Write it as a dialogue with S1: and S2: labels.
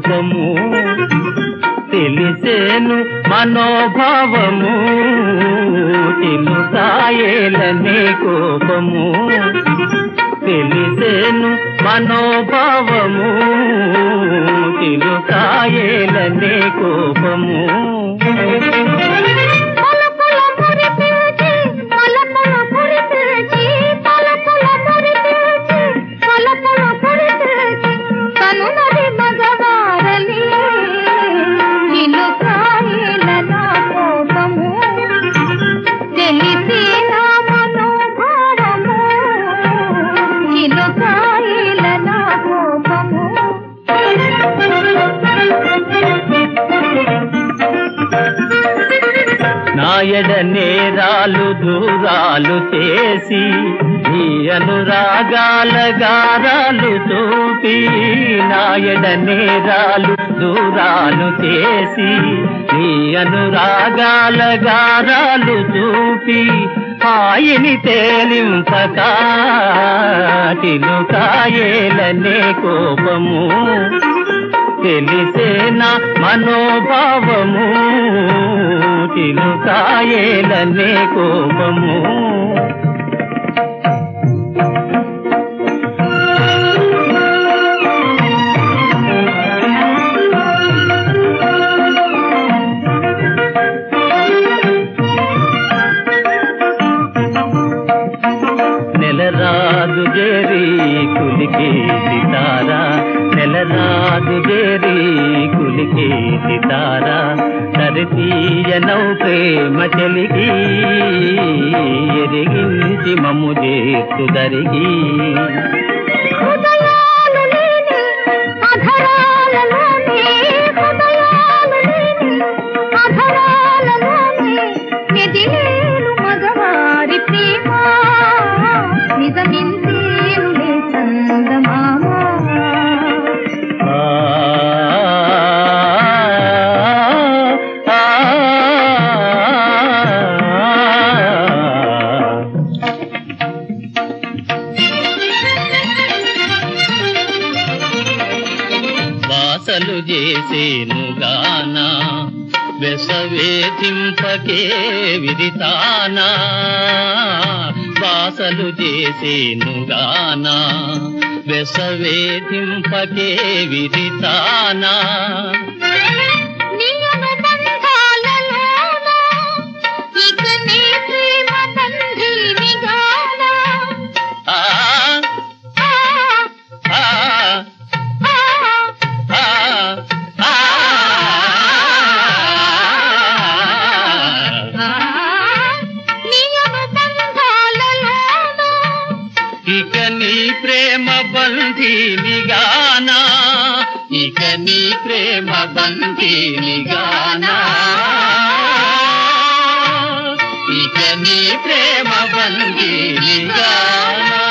S1: కోపము తెలిసేను మనోభావము చిలుకాయేలనే కోపము తెలిసేను మనోభావము చిలుకాయేలనే కోపము
S2: పలుకుల మురిపిల్చి, పలుకుల మురిపిల్చి, పలుకుల మురిపిల్చి, పలుకుల మురిపిల్చి, కనుమరి మగవారలి, చిలుకాయల నా కోపము, తెలిసి నా మనోభావము, చిలుకాయల నా కోపము
S1: నాయడ నేరాలు దూరాలు చేసి నీ అనురాగాల గారాలు చూపి నాయడ నేరాలు దూరాలు చేసి నీ అనురాగాల గారాలు చూపి హాయిని తేలింపక తిలుకాయేలనే కోపము తెలిసేనా మనోభావము చిలుకాయేలనే కోపము నెలరాజు జేరి కులికే సితారా నెలరాజు జేరి కులికే సితారా తరతీయనౌ ప్రేమ చెలిగి ఎరిగించి మము చేస్తు దరిగి
S2: హృదయాలు లేని అధరాలలోనే హృదయాలు లేని అధరాలలోనే మెదిలేను మగవారి ప్రేమ నిజమిందేనులే చందమామ
S1: ఆ ఆ, ఆ. వాసలు చేసేను గానా వెసవేధింపకే విదితానా వాసలు చేసేను గానా వెసవేధింపకే విదితానా
S2: నియమ బంధాలలోన ఇక నీ ప్రేమ బంధీనిగాన
S1: ఆ
S2: ఆ,
S1: ఆ
S2: ఆ,
S1: ఆ ఆ
S2: ఆ, నియమ బంధాలలోన
S1: ఇక నీ ప్రేమ బంధీనిగానా ఇక నీ ప్రేమ బంధీనిగానా ఇక నీ ప్రేమ బంధీనిగానా